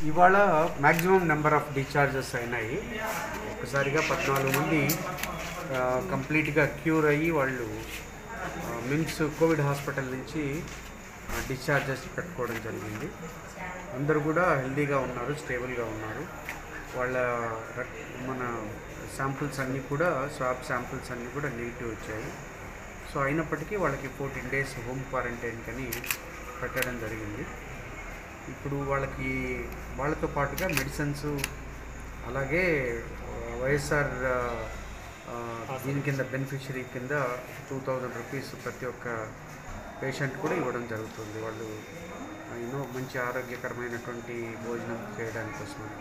ఇవాళ maximum number of discharges అయినాయి ఒకసారిగా పద్నాలుగు మంది ఆ, కంప్లీట్గా క్యూర్ అయ్యి వాళ్ళు ఆ, మిమ్స్ కోవిడ్ హాస్పిటల్ నుంచి ఆ, డిశ్చార్జెస్ పెట్టుకోవడం జరిగింది అందరూ కూడా హెల్దీగా ఉన్నారు స్టేబుల్గా ఉన్నారు వాళ్ళ రక్- మన శాంపుల్స్ అన్నీ కూడా స్వాబ్ శాంపుల్స్ అన్నీ కూడా నెగిటివ్ వచ్చాయి సో అయినప్పటికీ వాళ్ళకి ఫోర్టీన్ డేస్ హోమ్ క్వారంటైన్ కని పెట్టడం జరిగింది ఇప్పుడు వాళ్ళకి వాళ్ళతో పాటుగా మెడిసిన్స్ అలాగే ఆ, వైఎస్ఆర్ ఆ, ఆ, దీని కింద బెనిఫిషరీ కింద టూ థౌజండ్ రూపీస్ ప్రతి ఒక్క పేషెంట్ కూడా ఇవ్వడం జరుగుతుంది వాళ్ళు యూనో మంచి ఆరోగ్యకరమైనటువంటి భోజనం చేయడానికి కోసమని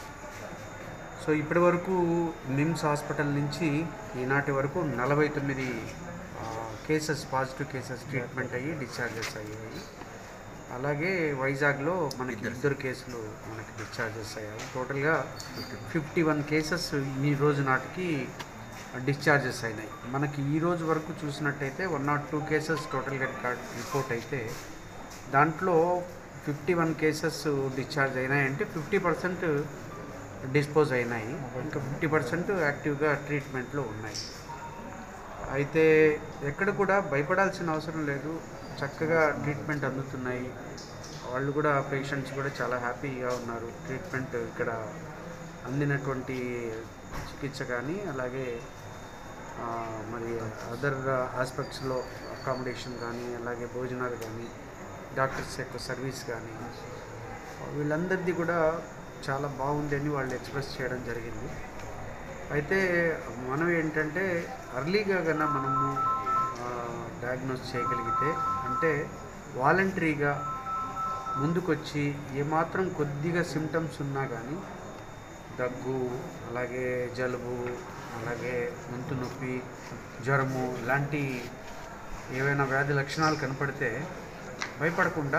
సో ఇప్పటి వరకు నిమ్స్ హాస్పిటల్ నుంచి ఈనాటి వరకు నలభై తొమ్మిది కేసెస్ పాజిటివ్ కేసెస్ ట్రీట్మెంట్ అయ్యి డిశ్చార్జెస్ అయ్యాయి అలాగే వైజాగ్లో మనకి ఇద్దరు కేసులు మనకి డిశ్చార్జెస్ అయ్యాయి టోటల్గా ఫిఫ్టీ వన్ కేసెస్ ఈ రోజు నాటికి డిశ్చార్జెస్ అయినాయి మనకి ఈ రోజు వరకు చూసినట్టయితే వన్ నాట్ టూ కేసెస్ టోటల్గా రికార్డ్ రిపోర్ట్ అయితే దాంట్లో ఫిఫ్టీ వన్ కేసెస్ డిశ్చార్జ్ అయినాయంటే ఫిఫ్టీ పర్సెంట్ డిస్పోజ్ అయినాయి ఇంకా ఫిఫ్టీ పర్సెంట్ యాక్టివ్గా ట్రీట్మెంట్లో ఉన్నాయి అయితే ఎక్కడ కూడా భయపడాల్సిన అవసరం లేదు చక్కగా ట్రీట్మెంట్ అందుతున్నాయి వాళ్ళు కూడా పేషెంట్స్ కూడా చాలా హ్యాపీగా ఉన్నారు ట్రీట్మెంట్ ఇక్కడ అందినటువంటి చికిత్స కానీ అలాగే ఆ, మరి అదర్ ఆస్పెక్ట్స్లో అకామిడేషన్ కానీ అలాగే భోజనాలు కానీ డాక్టర్స్ యొక్క సర్వీస్ కానీ వీళ్ళందరిది కూడా చాలా బాగుంది అని వాళ్ళు ఎక్స్ప్రెస్ చేయడం జరిగింది అయితే మనం ఏంటంటే అర్లీగా కన్నా మనము డయాగ్నోస్ చేయగలిగితే అంటే వాలంటరీగా ముందుకొచ్చి ఏమాత్రం కొద్దిగా సిమ్టమ్స్ ఉన్నా కానీ దగ్గు అలాగే జలుబు అలాగే గొంతు నొప్పి జ్వరము ఇలాంటి ఏవైనా వ్యాధి లక్షణాలు కనపడితే భయపడకుండా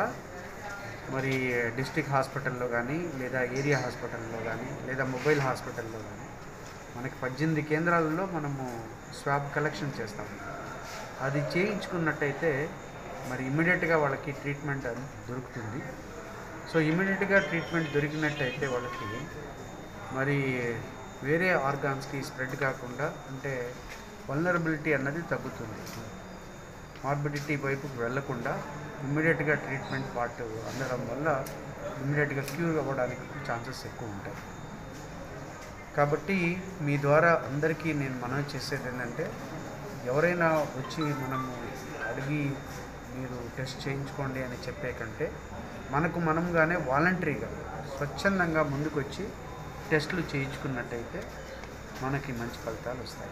మరి డిస్టిక్ హాస్పిటల్లో కానీ లేదా ఏరియా హాస్పిటల్లో కానీ లేదా మొబైల్ హాస్పిటల్లో కానీ మనకి పద్దెనిమిది కేంద్రాలలో మనము స్వాబ్ కలెక్షన్ చేస్తాము అది చేయించుకున్నట్టయితే మరి ఇమ్మీడియట్గా వాళ్ళకి ట్రీట్మెంట్ అని దొరుకుతుంది సో ఇమ్మీడియట్గా ట్రీట్మెంట్ దొరికినట్టయితే వాళ్ళకి మరి వేరే ఆర్గాన్స్కి స్ప్రెడ్ కాకుండా అంటే వల్నరబిలిటీ అన్నది తగ్గుతుంది మార్బిడిటీ వైపుకు వెళ్లకుండా ఇమ్మీడియట్గా ట్రీట్మెంట్ పార్ట్ అందడం వల్ల ఇమ్మీడియట్గా క్యూర్ అవ్వడానికి ఛాన్సెస్ ఎక్కువ ఉంటాయి కాబట్టి మీ ద్వారా అందరికీ నేను మనవి చేసేది ఏంటంటే ఎవరైనా వచ్చి మనము అడిగి మీరు టెస్ట్ చేయించుకోండి అని చెప్పే కంటే మనకు మనంగానే వాలంటరీగా స్వచ్ఛందంగా ముందుకు వచ్చి టెస్టులు చేయించుకున్నట్టయితే మనకి మంచి ఫలితాలు వస్తాయి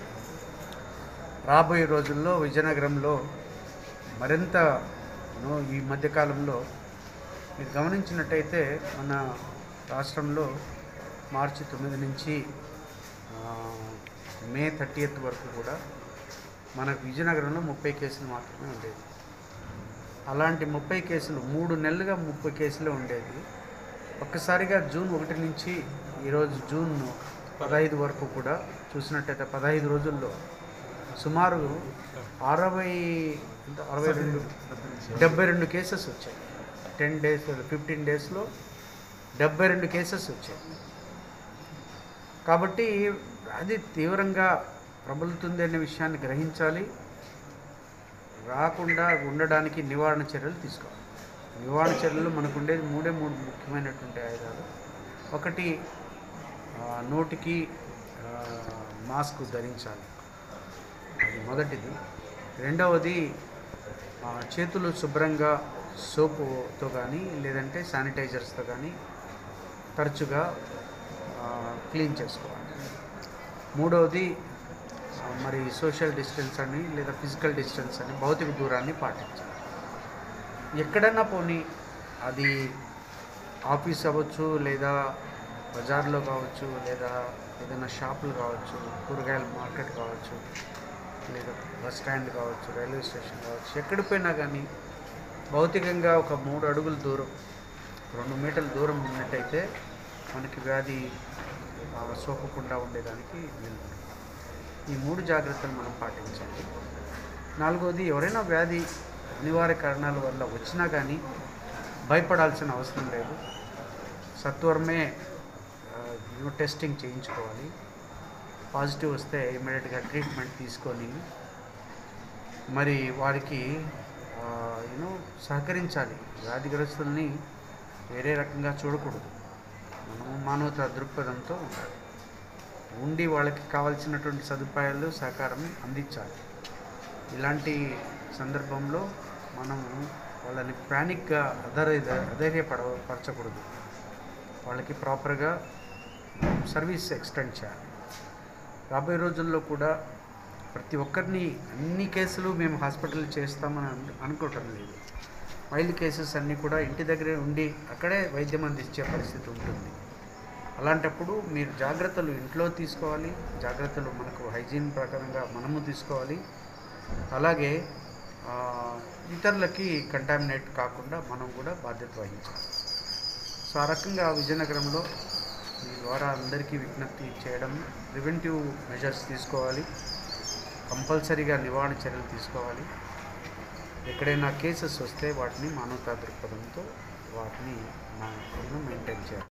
రాబోయే రోజుల్లో విజయనగరంలో మరింత ను ఈ మధ్యకాలంలో మీరు గమనించినట్టయితే మన రాష్ట్రంలో మార్చి తొమ్మిది నుంచి ఆ, మే థర్టీయత్ వరకు కూడా మనకు విజయనగరంలో ముప్పై కేసులు మాత్రమే ఉండేది అలాంటి ముప్పై కేసులు మూడు నెలలుగా ముప్పై కేసులే ఉండేది ఒక్కసారిగా జూన్ ఒకటి నుంచి ఈరోజు జూన్ పదహైదు వరకు కూడా చూసినట్టయితే పదహైదు రోజుల్లో సుమారు అరవై ఎంత? అరవై రెండు డెబ్బై రెండు కేసెస్ వచ్చాయి టెన్ డేస్ ఫిఫ్టీన్ డేస్లో డెబ్బై రెండు కేసెస్ వచ్చాయి కాబట్టి అది తీవ్రంగా ప్రబలుతుంది అనే విషయాన్ని గ్రహించాలి రాకుండా ఉండడానికి నివారణ చర్యలు తీసుకోవాలి నివారణ చర్యలు మనకు ఉండేది మూడే మూడు ముఖ్యమైనటువంటి ఆయుధాలు ఒకటి ఆ, నోటికి ఆ, మాస్క్ ధరించాలి అది మొదటిది రెండవది ఆ, చేతులు శుభ్రంగా సోపుతో కానీ లేదంటే శానిటైజర్స్తో కానీ తరచుగా ఆ, క్లీన్ చేసుకోవాలి మూడవది ఆ, మరి సోషల్ డిస్టెన్స్ అని లేదా ఫిజికల్ డిస్టెన్స్ అని భౌతిక దూరాన్ని పాటించాలి ఎక్కడైనా పోనీ అది ఆఫీస్ అవ్వచ్చు లేదా బజార్లో కావచ్చు లేదా ఏదైనా షాపులు కావచ్చు కూరగాయల మార్కెట్ కావచ్చు లేదా బస్ స్టాండ్ కావచ్చు రైల్వే స్టేషన్ కావచ్చు ఎక్కడికి పోయినా కానీ భౌతికంగా ఒక మూడు అడుగుల దూరం రెండు మీటర్ల దూరం ఉన్నట్టయితే మనకి వ్యాధి ఆ, సోకకుండా ఉండేదానికి వీలు ఈ మూడు జాగ్రత్తలు మనం పాటించాలి నాలుగోది ఎవరైనా వ్యాధి అనివార్య కారణాల వల్ల వచ్చినా కానీ భయపడాల్సిన అవసరం లేదు సత్వరమే న్యూ టెస్టింగ్ చేయించుకోవాలి పాజిటివ్ వస్తే ఇమీడియట్గా ట్రీట్మెంట్ తీసుకొని మరి వారికి యూనో సహకరించాలి వ్యాధిగ్రస్తుల్ని వేరే రకంగా చూడకూడదు మనము మానవతా దృక్పథంతో ఉండాలి ఉండి వాళ్ళకి కావాల్సినటువంటి సదుపాయాలు సహకారం అందించాలి ఇలాంటి సందర్భంలో మనము వాళ్ళని ప్యానిక్గా అధైర్య అధైర్యపడ పరచకూడదు వాళ్ళకి ప్రాపర్గా సర్వీస్ ఎక్స్టెండ్ చేయాలి రాబోయే రోజుల్లో కూడా ప్రతి ఒక్కరిని అన్ని కేసులు మేము హాస్పిటల్ చేస్తామని అను- అనుకోవటం లేదు మైల్డ్ కేసెస్ అన్నీ కూడా ఇంటి దగ్గరే ఉండి అక్కడే వైద్యం అందించే పరిస్థితి ఉంటుంది అలాంటప్పుడు మీరు జాగ్రత్తలు ఇంట్లో తీసుకోవాలి జాగ్రత్తలు మనకు హైజీన్ ప్రకారంగా మనము తీసుకోవాలి అలాగే ఆ, ఇతరులకి కంటామినేట్ కాకుండా మనం కూడా బాధ్యత వహించాలి సో ఆ రకంగా విజయనగరంలో మీ ద్వారా అందరికీ విజ్ఞప్తి చేయడం ప్రివెంటివ్ మెజర్స్ తీసుకోవాలి కంపల్సరీగా నివారణ చర్యలు తీసుకోవాలి ఎక్కడైనా కేసెస్ వస్తే వాటిని మానవతా దృక్పథంతో వాటిని మెయింటైన్ చేయాలి